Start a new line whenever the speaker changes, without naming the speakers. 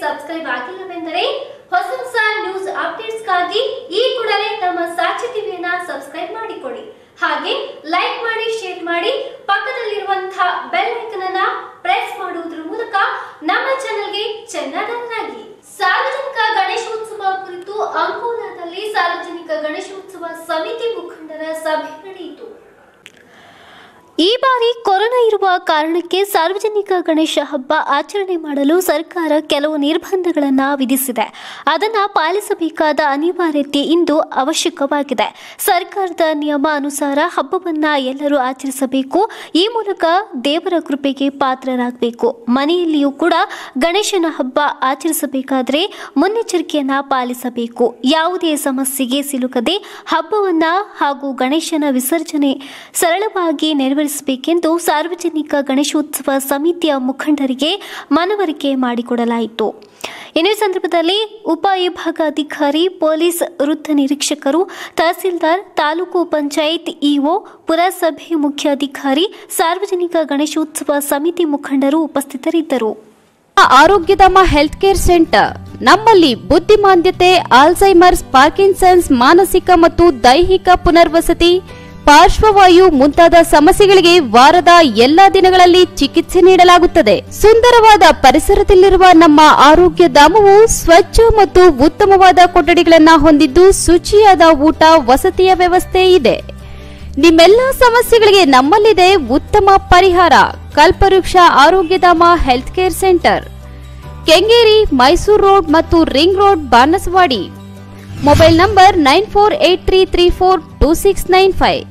subscribe ಆಗಿಲ್ಲವೆಂದರೆ ಹೊಸ ಹೊಸ news ಅಪ್ಡೇಟ್ಸ್ಗಾಗಿ ಈ ಕೂಡಲೇ ನಮ್ಮ ಸಾಕ್ಷಿ ಟಿವಿಯನ್ನ ಸಬ್ಸ್ಕ್ರೈಬ್ ಮಾಡಿಕೊಳ್ಳಿ ಹಾಗೆ ಲೈಕ್ ಮಾಡಿ ಶೇರ್ ಮಾಡಿ ಪಕ್ಕದಲ್ಲಿರುವಂತಹ ಬೆಲ್ ಐಕನ್ ಅನ್ನ ಪ್ರೆಸ್ ಮಾಡುವುದರ ಮೂಲಕ ನಮ್ಮ ಚಾನೆಲ್ಗೆ ಚೆನ್ನಾಗಿ ಸಾರ್ವಜನಿಕ ಗಣೇಶೋತ್ಸವ ಕುರಿತು ಅಂಕೋಲಾದಲ್ಲಿ ಸಾರ್ವಜನಿಕ ಗಣೇಶೋತ್ಸವ ಸಮಿತಿ ಮುಖಂಡರ ಸಭೆ ನಡೆಯಿತು ಈ ಬಾರಿ ಕೊರೋನಾ ಇರುವ ಕಾರಣಕ್ಕೆ ಸಾರ್ವಜನಿಕ ಗಣೇಶ ಹಬ್ಬ ಆಚರಣೆ ಮಾಡಲು ಸರ್ಕಾರ ಕೆಲವು ನಿರ್ಬಂಧಗಳನ್ನು ವಿಧಿಸಿದೆ ಅದನ್ನು ಪಾಲಿಸಬೇಕಾದ ಅನಿವಾರ್ಯತೆ ಇಂದು ಅವಶ್ಯಕವಾಗಿದೆ ಸರ್ಕಾರದ ನಿಯಮ ಅನುಸಾರ ಹಬ್ಬವನ್ನ ಎಲ್ಲರೂ ಆಚರಿಸಬೇಕು ಈ ಮೂಲಕ ದೇವರ ಕೃಪೆಗೆ ಪಾತ್ರರಾಗಬೇಕು ಮನೆಯಲ್ಲಿಯೂ ಕೂಡ ಗಣೇಶನ ಹಬ್ಬ ಆಚರಿಸಬೇಕಾದ್ರೆ ಮುನ್ನೆಚ್ಚರಿಕೆಯನ್ನ ಪಾಲಿಸಬೇಕು ಯಾವುದೇ ಸಮಸ್ಯೆಗೆ ಸಿಲುಕದೆ ಹಬ್ಬವನ್ನ ಹಾಗೂ ಗಣೇಶನ ವಿಸರ್ಜನೆ ಸರಳವಾಗಿ ನೆರವೇರಿಸಬೇಕೆಂದು ಸಾರ್ವಜನಿಕ ಗಣೇಶೋತ್ಸವ ಸಮಿತಿಯ ಮುಖಂಡರಿಗೆ ಮನವರಿಕೆ ಮಾಡಿಕೊಡಲಾಯಿತು ಇನ್ನು ಈ ಸಂದರ್ಭದಲ್ಲಿ ಉಪ ವಿಭಾಗಾಧಿಕಾರಿ ಪೊಲೀಸ್ ವೃತ್ತ ನಿರೀಕ್ಷಕರು ತಹಸೀಲ್ದಾರ್ ತಾಲೂಕು ಪಂಚಾಯತ್ ಇಒ ಪುರಸಭೆ ಮುಖ್ಯಾಧಿಕಾರಿ ಸಾರ್ವಜನಿಕ ಗಣೇಶೋತ್ಸವ ಸಮಿತಿ ಮುಖಂಡರು ಉಪಸ್ಥಿತರಿದ್ದರು
ಆರೋಗ್ಯಧಾಮ ಹೆಲ್ತ್ ಕೇರ್ ಸೆಂಟರ್ ನಮ್ಮಲ್ಲಿ ಬುದ್ಧಿಮಾಂದ್ಯತೆ ಆಲ್ಝೈಮರ್ಸ್ ಪಾರ್ಕಿನ್ಸನ್ಸ್ ಮಾನಸಿಕ ಮತ್ತು ದೈಹಿಕ ಪುನರ್ವಸತಿ ಪಾರ್ಶ್ವವಾಯು ಮುಂತಾದ ಸಮಸ್ಯೆಗಳಿಗೆ ವಾರದ ಎಲ್ಲಾ ದಿನಗಳಲ್ಲಿ ಚಿಕಿತ್ಸೆ ನೀಡಲಾಗುತ್ತದೆ ಸುಂದರವಾದ ಪರಿಸರದಲ್ಲಿರುವ ನಮ್ಮ ಆರೋಗ್ಯ ಧಾಮವು ಸ್ವಚ್ಛ ಮತ್ತು ಉತ್ತಮವಾದ ಕೊಠಡಿಗಳನ್ನ ಹೊಂದಿದ್ದು ಶುಚಿಯಾದ ಊಟ ವಸತಿಯ ವ್ಯವಸ್ಥೆ ಇದೆ ನಿಮ್ಮೆಲ್ಲ ಸಮಸ್ಯೆಗಳಿಗೆ ನಮ್ಮಲ್ಲಿದೆ ಉತ್ತಮ ಪರಿಹಾರ Kalpavriksha Arogyadhama health care centre Kengeri Mysore road ಮತ್ತು ring road Banaswadi mobile number nine four eight three three four two six nine five